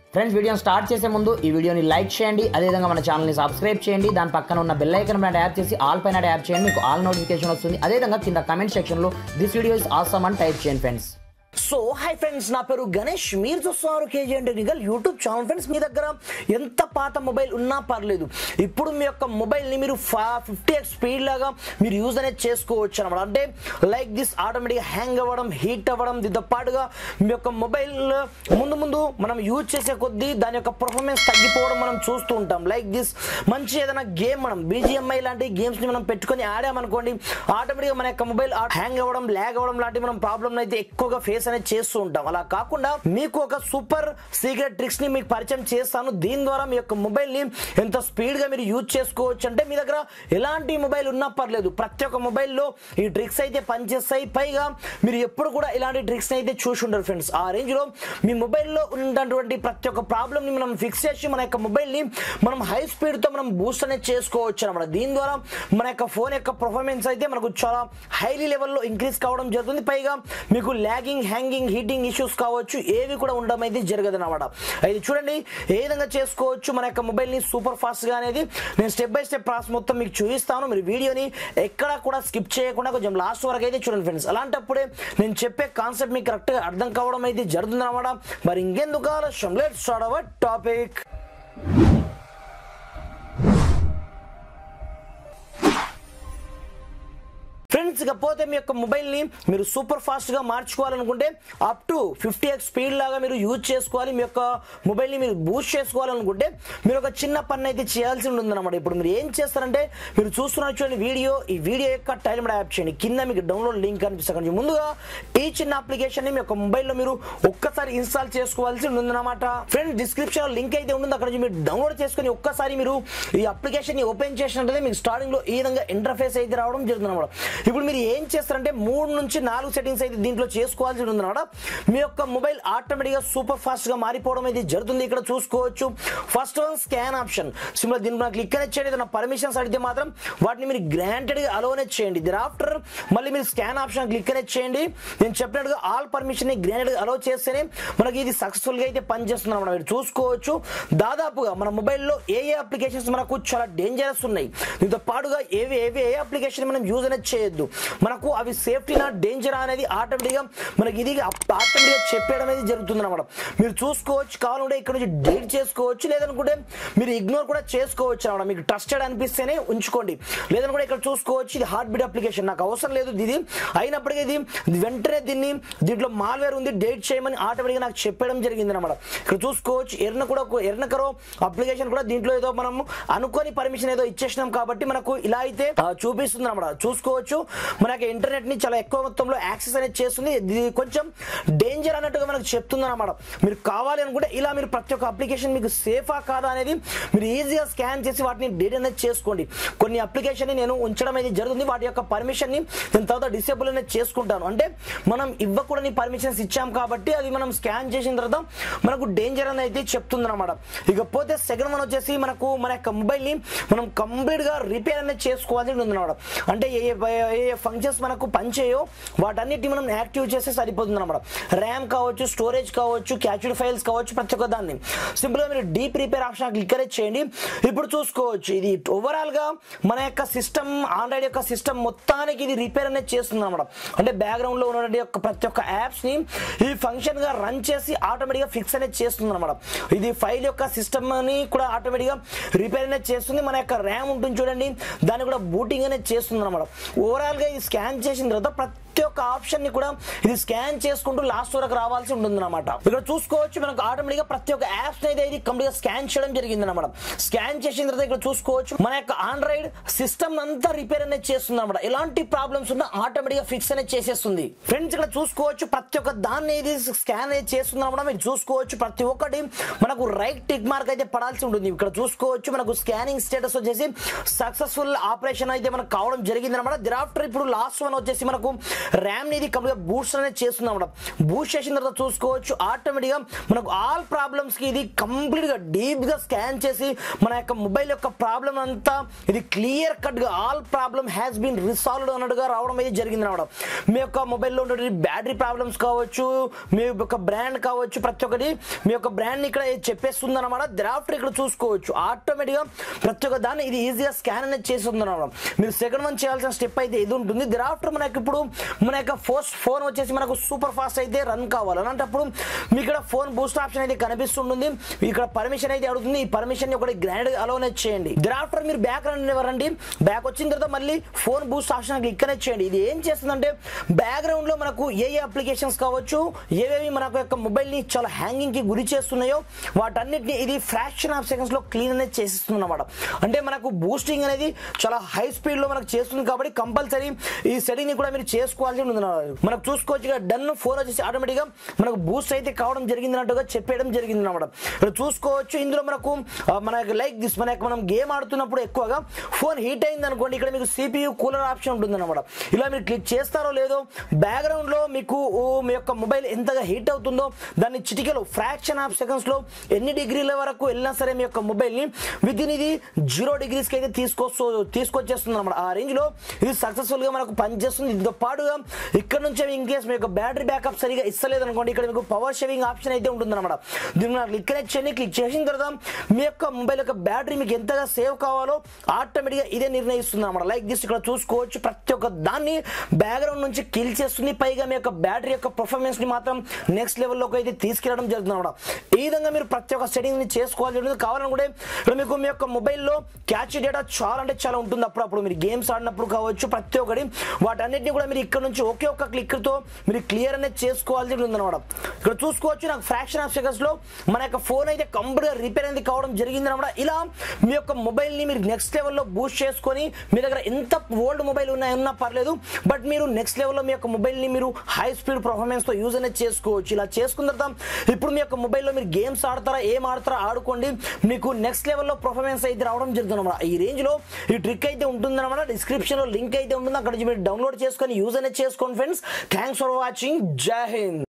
Friends వీడియోని start చేసే ముందు ఈ వీడియోని లైక్ చేయండి అదేవిధంగా మన ఛానల్ని సబ్స్క్రైబ్ చేయండి దాని పక్కన ఉన్న బెల్ ఐకన్ పైన ట్యాప్ చేసి ఆల్ పైన ట్యాప్ చేయండి మీకు ఆల్ నోటిఫికేషన్ వస్తుంది అదేవిధంగా కింద కమెంట్ సెక్షన్లో దిస్ వీడియో ఇస్ ఆసమ్ అని టైప్ చేయండి ఫ్రెండ్స్ సో హై ఫ్రెండ్స్ నా పేరు గణేష్ మీరు చూస్తున్నారు KG and technical YouTube channel friends మీ దగ్గర ఎంత పాత మొబైల్ ఉన్నా పర్లేదు ఇప్పుడు మీ యొక్క మొబైల్ని మీరు ఫా ఫిఫ్టీ ఎక్స్ స్పీడ్ లాగా మీరు యూజ్ అనేది చేసుకోవచ్చు అనమాట అంటే లైక్ దిస్ ఆటోమేటిక్గా హ్యాంగ్ అవ్వడం హీట్ అవ్వడం దీంతో పాటుగా మీ యొక్క మొబైల్ ముందు ముందు మనం యూజ్ చేసే కొద్దీ దాని యొక్క పర్ఫార్మెన్స్ తగ్గిపోవడం మనం చూస్తూ ఉంటాం లైక్ దిస్ మంచి ఏదైనా గేమ్ మనం బీజిఎంఐ లాంటి గేమ్స్ని మనం పెట్టుకొని ఆడామనుకోండి ఆటోమేటిక్గా మన యొక్క మొబైల్ హ్యాంగ్ అవ్వడం ల్యాగ్ అవ్వడం లాంటి మనం ప్రాబ్లమ్ అయితే ఎక్కువగా ఫేస్ అనేది చేస్తూ ఉంటాం అలా కాకుండా మీకు ఒక సూపర్ సీక్రెట్ ట్రిక్స్ ని మీకు పరిచయం చేస్తాను దీని ద్వారా మీ యొక్క మొబైల్ ని ఎంత స్పీడ్ గా మీరు యూజ్ చేసుకోవచ్చు అంటే మీ దగ్గర ఎలాంటి మొబైల్ ఉన్నా పర్లేదు ప్రతి ఒక్క మొబైల్లో ఈ ట్రిక్స్ అయితే పనిచేస్తాయి పైగా మీరు ఎప్పుడు కూడా ఇలాంటి ట్రిక్స్ అయితే చూసి ఉండరు ఫ్రెండ్స్ ఆ రేంజ్ లో మీ మొబైల్లో ఉన్నటువంటి ప్రతి ఒక్క ప్రాబ్లమ్ ని మనం ఫిక్స్ చేసి మన యొక్క మొబైల్ ని మనం హై స్పీడ్ తో మనం బూస్ట్ అనేది చేసుకోవచ్చు అనమాట దీని ద్వారా మన యొక్క ఫోన్ యొక్క పర్ఫార్మెన్స్ అయితే మనకు చాలా హైలీ లెవెల్లో ఇంక్రీజ్ కావడం జరుగుతుంది పైగా మీకు ల్యాగింగ్ హ్యాంగింగ్ హీటింగ్ ఇష్యూస్ కావచ్చు ఏవి కూడా ఉండడం అయితే జరగదు అనమాట అయితే చూడండి ఏ విధంగా చేసుకోవచ్చు మన యొక్క మొబైల్ ని సూపర్ ఫాస్ట్ గా అనేది నేను స్టెప్ బై స్టెప్ ప్రాసెస్ మొత్తం మీకు చూపిస్తాను మీరు వీడియోని ఎక్కడ కూడా స్కిప్ చేయకుండా కొంచెం లాస్ట్ వరకు అయితే చూడండి ఫ్రెండ్స్ అలాంటప్పుడే నేను చెప్పే కాన్సెప్ట్ మీకు కరెక్ట్ గా అర్థం కావడం అయితే జరుగుతుంది అనమాట మరి ఇంకెందుకు ఆలస్యం let's start our topic friends ఇకపోతే మీ యొక్క మొబైల్ని మీరు సూపర్ ఫాస్ట్గా మార్చుకోవాలనుకుంటే up to fifty X speed లాగా మీరు యూజ్ చేసుకోవాలి మీ యొక్క మొబైల్ని మీరు బూస్ట్ చేసుకోవాలనుకుంటే మీరు ఒక చిన్న పని అయితే చేయాల్సి ఉంటుంది అనమాట ఇప్పుడు మీరు ఏం చేస్తారంటే మీరు చూస్తున్న చూడండి వీడియో ఈ వీడియో యొక్క టైం యాప్ చేయండి కింద మీకు డౌన్లోడ్ లింక్ కనిపిస్తుంది ముందుగా ఈ చిన్న అప్లికేషన్ ని మీ యొక్క మొబైల్లో మీరు ఒక్కసారి ఇన్స్టాల్ చేసుకోవాల్సి ఉందన్నమాట ఫ్రెండ్ డిస్క్రిప్షన్ లింక్ అయితే ఉంటుంది అక్కడ నుంచి మీరు డౌన్లోడ్ చేసుకొని ఒక్కసారి మీరు ఈ అప్లికేషన్ ని ఓపెన్ చేసినట్లయితే మీకు స్టార్టింగ్ లో ఈ విధంగా ఇంటర్ఫేస్ అయితే రావడం జరుగుతుంది అనమాట ఇప్పుడు మీరు ఏం చేస్తారంటే మూడు నుంచి నాలుగు సెట్టింగ్స్ అయితే దీంట్లో చేసుకోవాల్సి ఉంది అనమాట మీ యొక్క మొబైల్ ఆటోమేటిక్గా సూపర్ ఫాస్ట్ గా మారిపోవడం అయితే జరుగుతుంది ఇక్కడ చూసుకోవచ్చు first one scan option simple దీని మనకు క్లిక్ అనేది చేయండి ఏదైనా పర్మిషన్స్ అడిగితే మాత్రం వాటిని మీరు గ్రాంటెడ్ గా అలోనే చేయండి దీని ఆఫ్టర్ మళ్ళీ మీరు స్కాన్ ఆప్షన్ క్లిక్ అనేది చేయండి నేను చెప్పినట్టుగా ఆల్ పర్మిషన్ ని గ్రాంటెడ్ గా అలో చేస్తేనే మనకి ఇది సక్సెస్ఫుల్ గా అయితే పనిచేస్తుంది అనమాట మీరు చూసుకోవచ్చు దాదాపుగా మన మొబైల్లో ఏ ఏ అప్లికేషన్స్ మనకు చాలా డేంజరస్ ఉన్నాయి దీంతో పాటుగా ఏవి ఏవి ఏ అప్లికేషన్ మనం యూజ్ అనేది చేయొద్దు మనకు అవి సేఫ్టీనా డేంజరా అనేది ఆటోమేటిక్గా మనకి ఇది ఆటోమేటిక్గా చెప్పేయడం అనేది జరుగుతుంది అనమాట మీరు చూసుకోవచ్చు కావాలంటే ఇక్కడ నుంచి డెలీట్ చేసుకోవచ్చు లేదనుకుంటే మీరు ఇగ్నోర్ కూడా చేసుకోవచ్చు అనమాట మీకు ట్రస్టెడ్ అనిపిస్తేనే ఉంచుకోండి లేదనుకుంటే ఇక్కడ చూసుకోవచ్చు ఇది హార్ట్ బీట్ అప్లికేషన్ నాకు అవసరం లేదు ఇది అయినప్పటికీ ఇది వెంటనే దీన్ని దీంట్లో మాల్వేర్ ఉంది డేట్ చేయమని ఆటోమేటిక్గా నాకు చెప్పడం జరిగింది అనమాట ఇక్కడ చూసుకోవచ్చు ఎర్న కూడా ఎర్నకరో అప్లికేషన్ కూడా దీంట్లో ఏదో మనం అనుకోని పర్మిషన్ ఏదో ఇచ్చేసినాం కాబట్టి మనకు ఇలా అయితే ఆ, చూపిస్తుంది అనమాట చూసుకోవచ్చు మనకి ఇంటర్నెట్ ని చాలా ఎక్కువ మొత్తంలో యాక్సెస్ అనేది చేస్తుంది ఇది కొంచెం డేంజర్ అన్నట్టుగా మనకు చెప్తుంది అనమాట మీరు కావాలి అనుకుంటే ఇలా మీరు ప్రతి ఒక్క అప్లికేషన్ మీకు సేఫా కాదా అనేది మీరు ఈజీగా స్కాన్ చేసి వాటిని డేట్ అనేది చేసుకోండి కొన్ని అప్లికేషన్ నేను ఉంచడం అనేది జరుగుతుంది వాటి యొక్క పర్మిషన్ ని నేను తర్వాత డిసేబుల్ అనేది చేసుకుంటాను అంటే మనం ఇవ్వకూడని పర్మిషన్స్ ఇచ్చాం కాబట్టి అది మనం స్కాన్ చేసిన తర్వాత మనకు డేంజర్ అని అయితే చెప్తుంది అనమాట ఇకపోతే సెకండ్ వన్ వచ్చేసి మనకు మన యొక్క మొబైల్ ని మనం కంప్లీట్ గా రిపేర్ అనేది చేసుకోవాల్సి ఉంది అనమాట అంటే ఏ ఏ- ఏ ఫంక్షన్స్ మనకు పనిచేయో వాటన్నిటిని మనం యాక్టివ్ చేస్తే సరిపోతుంది అనమాట ర్యామ్ కావచ్చు స్టోరేజ్ కావచ్చు క్యాచ్డ్ ఫైల్స్ కావచ్చు ప్రతి ఒక్క దాన్ని సింపుల్ గా మీరు డీప్ రిపేర్ ఆప్షన్ క్లిక్ అనేది చేయండి ఇప్పుడు చూసుకోవచ్చు ఇది ఓవరాల్ గా మన యొక్క సిస్టమ్ ఆండ్రాయిడ్ యొక్క సిస్టమ్ మొత్తానికి ఇది రిపేర్ అనేది చేస్తుంది అనమాట అంటే బ్యాక్గ్రౌండ్ లో ఉన్నటువంటి యొక్క ప్రతి ఒక్క యాప్స్ ని ఈ ఫంక్షన్ గా రన్ చేసి ఆటోమేటిక్ గా ఫిక్స్ అనేది చేస్తుంది అనమాట ఇది ఫైల్ యొక్క సిస్టమ్ ని కూడా ఆటోమేటిక్ గా రిపేర్ అనేది చేస్తుంది మన యొక్క ర్యామ్ ఉంటుంది చూడండి దాన్ని కూడా బూటింగ్ అనేది చేస్తుంది అనమాట ఓవరాల్ గా ఇది స్కాన్ చేసిన తర్వాత ప్రతి ఒక్క ఆప్షన్ ని కూడా ఇది స్కాన్ చేసుకుంటూ లాస్ట్ వరకు రావాల్సి ఉంటుంది అనమాట ఇక్కడ చూసుకోవచ్చు మనకు ఆటోమేటిక్ గా ప్రతి ఒక్క యాప్స్ అయితే ఇది కంప్లీట్ గా స్కాన్ చేయడం జరిగింది అనమాట స్కాన్ చేసిన తర్వాత ఇక్కడ చూసుకోవచ్చు మన యొక్క ఆండ్రాయిడ్ సిస్టమ్ అంతా రిపేర్ అనేది చేస్తుంది అనమాట ఎలాంటి ప్రాబ్లమ్స్ ఉన్నా ఆటోమేటిక్ గా ఫిక్స్ అనేది చేసేస్తుంది ఫ్రెండ్స్ ఇక్కడ చూసుకోవచ్చు ప్రతి ఒక్క దాన్ని ఇది స్కాన్ అనేది చేస్తుంది అనమాట మీరు చూసుకోవచ్చు ప్రతి ఒక్కటి మనకు రైట్ టిక్ మార్క్ అయితే పడాల్సి ఉంటుంది ఇక్కడ చూసుకోవచ్చు మనకు స్కానింగ్ స్టేటస్ వచ్చేసి సక్సెస్ఫుల్ ఆపరేషన్ అయితే మనకు కావడం జరిగింది అనమాట దిరాఫ్టర్ ఇప్పుడు లాస్ట్ వన్ వచ్చేసి మనకు ర్యామ్ ఇది కంప్లీట్ బూస్ట్ అనేది చేస్తుంది అనమాట బూస్ట్ చేసిన తర్వాత చూసుకోవచ్చు ఆటోమేటిక్గా మనకు ఆల్ ప్రాబ్లమ్స్కి ఇది కంప్లీట్గా డీప్గా స్కాన్ చేసి మన యొక్క మొబైల్ యొక్క ప్రాబ్లం అంతా ఇది క్లియర్ కట్గా all problem has been resolved అన్నట్టుగా రావడం అయితే జరిగింది అనమాట మీ యొక్క మొబైల్లో ఉండే బ్యాటరీ ప్రాబ్లమ్స్ కావచ్చు మీ యొక్క బ్రాండ్ కావచ్చు ప్రతి ఒక్కటి మీ యొక్క బ్రాండ్ ఇక్కడ చెప్పేస్తుంది అనమాట డ్రాఫ్ట్ ఇక్కడ చూసుకోవచ్చు ఆటోమేటిక్గా ప్రతి ఒక్క దాన్ని ఇది ఈజీగా స్కాన్ అనేది చేస్తుంది అనమాట మీరు సెకండ్ వన్ చేయాల్సిన స్టెప్ అయితే ఇది ఉంటుంది డ్రాఫ్ట్ మనకి ఇప్పుడు మన యొక్క ఫోస్ట్ ఫోన్ వచ్చేసి మనకు సూపర్ ఫాస్ట్ అయితే రన్ కావాలి అలాంటప్పుడు మీకు ఇక్కడ ఫోన్ బూస్ట్ ఆప్షన్ అయితే కనిపిస్తుంటుంది ఇక్కడ పర్మిషన్ అయితే అడుగుతుంది ఈ పర్మిషన్ ఒకటి గ్రాండ్ అలోనే చేయండి డ్రాఫ్టర్ మీరు బ్యాక్ రండి రండి బ్యాక్ వచ్చిన తర్వాత మళ్ళీ ఫోన్ బూస్ట్ ఆప్షన్ క్లిక్ అనేది చేయండి ఇది ఏం చేస్తుందంటే బ్యాక్గ్రౌండ్ లో మనకు ఏ ఏ అప్లికేషన్స్ కావచ్చు ఏవేవి మనకు యొక్క మొబైల్ ని చాలా హ్యాంగింగ్ కి గురి చేస్తున్నాయో వాటన్నిటిని ఇది ఫ్రాక్షన్ ఆఫ్ సెకండ్స్ లో క్లీన్ అనేది చేసిస్తుంది అనమాట అంటే మనకు బూస్టింగ్ అనేది చాలా హై స్పీడ్ లో మనకు చేస్తుంది కాబట్టి కంపల్సరీ ఈ సెట్టింగ్ ని కూడా మీరు చేసుకోవాల్సి ఉంటుంది అన్నమాట. మనకు చూసుకోవచ్చు డన్ ఫోన్ వచ్చేసి ఆటోమేటిక్ గా మనకు బూస్ట్ అయితే కావడం జరిగింది అన్నట్టుగా చెప్పేయడం జరిగింది అనమాట ఇక్కడ చూసుకోవచ్చు ఇందులో మనకు ఆ, మనకు లైక్ దిస్ మన యొక్క మనం గేమ్ ఆడుతున్నప్పుడు ఎక్కువగా ఫోన్ హీట్ అయింది అనుకోండి ఇక్కడ మీకు సిపియు కూలర్ ఆప్షన్ ఉంటుంది అనమాట ఇలా మీరు క్లిక్ చేస్తారో లేదో బ్యాక్గ్రౌండ్ లో మీకు ఓ, మీ యొక్క మొబైల్ ఎంతగా హీట్ అవుతుందో దాన్ని చిటికలో ఫ్రాక్షన్ ఆఫ్ సెకండ్స్ లో ఎన్ని డిగ్రీల వరకు వెళ్ళినా సరే మీ యొక్క మొబైల్ ని విత్ ఇన్ ఇది జీరో డిగ్రీస్ కి అయితే తీసుకొస్తూ తీసుకొచ్చేస్తుంది అనమాట ఆ రేంజ్ లో ఇది సక్సెస్ఫుల్ గా మనకు పనిచేస్తుంది దీంతో పాటుగా ఇక్కడ నుంచి ఇన్ కేస్ మీ యొక్క బ్యాటరీ బ్యాకప్ సరిగా ఇస్తలేదు అనుకోండి ఇక్కడ మీకు పవర్ షేవింగ్ ఆప్షన్ అయితే ఉంటుంది అనమాట దీన్ని నాకు క్లిక్ కనెక్ట్ చేయండి క్లిక్ చేసిన తర్వాత మీ యొక్క మొబైల్ యొక్క బ్యాటరీ మీకు ఎంతగా సేవ్ కావాలో ఆటోమేటిక్గా ఇదే నిర్ణయిస్తుంది అనమాట లైక్ దిస్ ఇక్కడ చూసుకోవచ్చు ప్రతి ఒక్క దాన్ని బ్యాక్గ్రౌండ్ నుంచి కిల్ చేస్తుంది పైగా మీ యొక్క బ్యాటరీ యొక్క పర్ఫార్మెన్స్ ని మాత్రం నెక్స్ట్ లెవెల్లోకి అయితే తీసుకెళ్ళడం జరుగుతుంది అనమాట ఈ విధంగా మీరు ప్రతి ఒక్క సెట్టింగ్ ని చేసుకోవాల్సి ఉంటుంది కావాలనుకుంటే ఇక్కడ మీకు మీ యొక్క మొబైల్లో క్యాచ్ డేటా చాలా అంటే చాలా ఉంటుంది అప్పుడప్పుడు మీరు గేమ్స్ ఆడినప్పుడు కావచ్చు ప్రతి ఒక్కటి వాటన్నిటిని కూడా మీరు ఇక్కడ నుంచి ఒకే ఒక్క క్లిక్ తో మీరు క్లియర్ అనేది చేసుకోవాల్సి ఉంటుంది అనమాట ఇక్కడ చూసుకోవచ్చు నాకు ఫ్రాక్షన్ ఆఫ్ సెకండ్స్ లో మన యొక్క ఫోన్ అయితే కంప్లీట్ గా రిపేర్ అనేది కావడం జరిగింది అనమాట ఇలా మీ యొక్క మొబైల్ ని మీరు నెక్స్ట్ లెవెల్లో బూస్ట్ చేసుకొని మీ దగ్గర ఎంత ఓల్డ్ మొబైల్ ఉన్నా ఉన్నా పర్లేదు బట్ మీరు నెక్స్ట్ లెవెల్లో మీ యొక్క మొబైల్ ని మీరు హై స్పీడ్ పర్ఫార్మెన్స్ తో యూజ్ అనేది చేసుకోవచ్చు ఇలా చేసుకున్న తర్వాత ఇప్పుడు మీ యొక్క మొబైల్లో మీరు గేమ్స్ ఆడతారా ఏం ఆడతారా ఆడుకోండి మీకు నెక్స్ట్ లెవెల్లో పర్ఫార్మెన్స్ అయితే రావడం జరుగుతుంది అనమాట ఈ రేంజ్ లో ఈ ట్రిక్ అయితే ఉంటుంది అనమాట డిస్క్రిప్షన్ లో లింక్ అయితే ఉంటుంది అక్కడ నుంచి మీరు డౌన్లోడ్ చేసుకొని యూజ్ అనేది చేసుకోండి ఫ్రెండ్స్ థ్యాంక్స్ ఫర్ వాచింగ్ జై హింద్